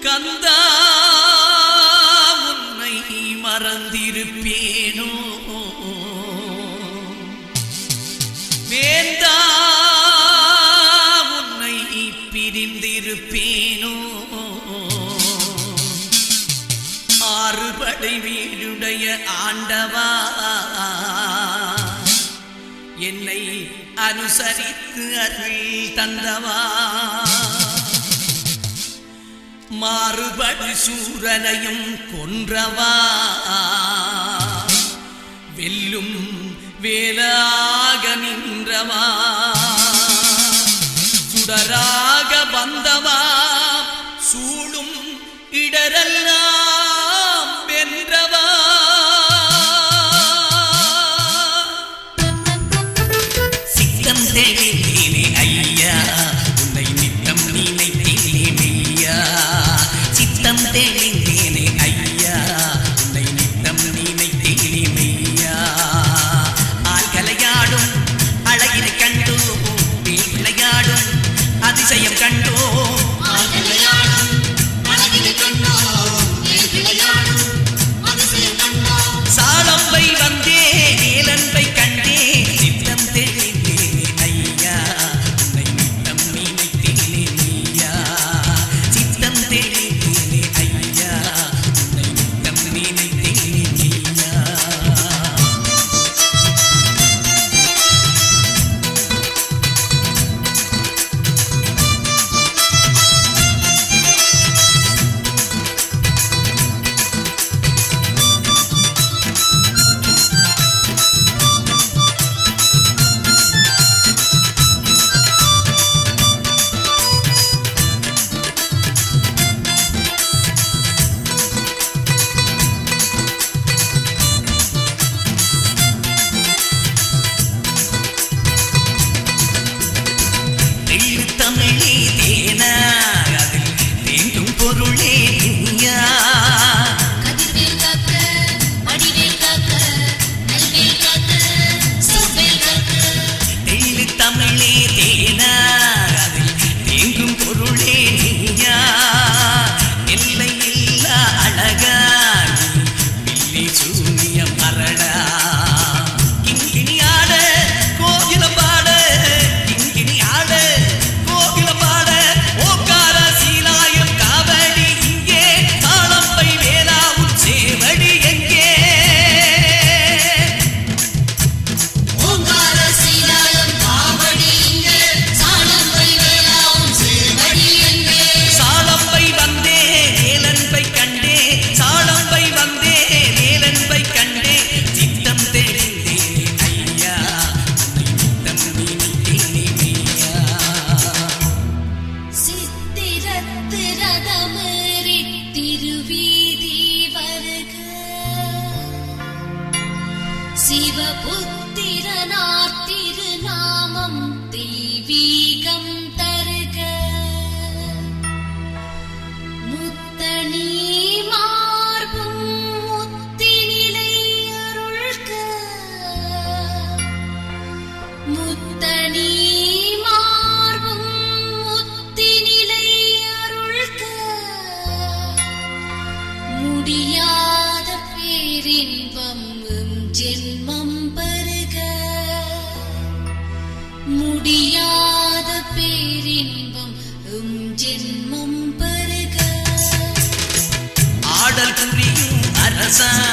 கந்தா உன்னை மறந்திருப்பேனோ வேந்தா உன்னை பிரிந்திருப்பேனோ ஆறுபடை வீடுடைய ஆண்டவா என்னை அனுசரித்து அருள் தந்தவா மாறுபடு சூரனையும் கொன்றவா வெல்லும் வேலாக நின்றவா சுடராக வந்தவா சூடும் இடரெல்லாம் வென்றவா சித்தம் தெளிந்தேனே ஐயா உன்னை நித்தம் நினைத்தேனே மெய்யா சித்தம் தெளிந்தேனே ஐயா உன்னை நித்தம் நினைத்தேனே மெய்யா ஆள்களையாடும் அழகினை கண்டோ வேல் விளையாடும் அதிசயம் கண்டோ ஆழ்விளையாடும் அழகினை கண்டோம், மேல் விளையாடும் அதிசயம் கண்டோம். சாலம்பை வந்தே நீலன்பை கண்டே சித்தம் தெளிந்தேனே ஐயா உன்னை நித்தம் நினைத்தேனே மெய்யா சித்தம் தெளிந்தேனே ஐயா உன்னை நித்தம் நினைத்தேனே மெய்யா தெள்ளு தமிழே தேனா அதில் தேங்கும் பொருளே நீயா கதிர்வேல் காக்க, வடிவேல் காக்க, நல்வேல் காக்க, செவ்வேல் காக்க. தெள்ளு தமிழே தேனா அதில் தேங்கும் பொருளே நீயா எல்லையில்லா அழகா நீ பில்லி சூனியம் மரடா கிங்கிணி ஆட கோகிலம் பாட கிங்கிணி ஆட கோகிலம் பாட ஓக்கார சீலாயம் காவடி இங்கே தாளம்பை வேலா உச்சேவடி எங்கே ஓங்கார சீலாயம் காவடி இங்கே, சாலம்பை வேலாவும் சேவடி எங்கே. சாலம்பை வந்தே வேலன்பை கண்டே சாலம்பை வந்தே வேலன்பை கண்டே சித்தம் தெரிந்தே ஐயா உன்னை நித்தம் நினைத்தேனே மெய்யா சித்திரத்து ரதமேறி திருவீதி வருக சிவபுத்திரனார் திருநாமம் தெய்வீகம் தருக முத்தணி மார்பும் முத்தினிலை அருள்க முத்தணி மார்பும் முத்தினிலை அருள்க முடியாத பேரின்பம் எம் ஜென்மம் பெருக முடியாத பேரின்பம் எம் ஜென்மம் பெருக ஆடல் புரியும் அரசா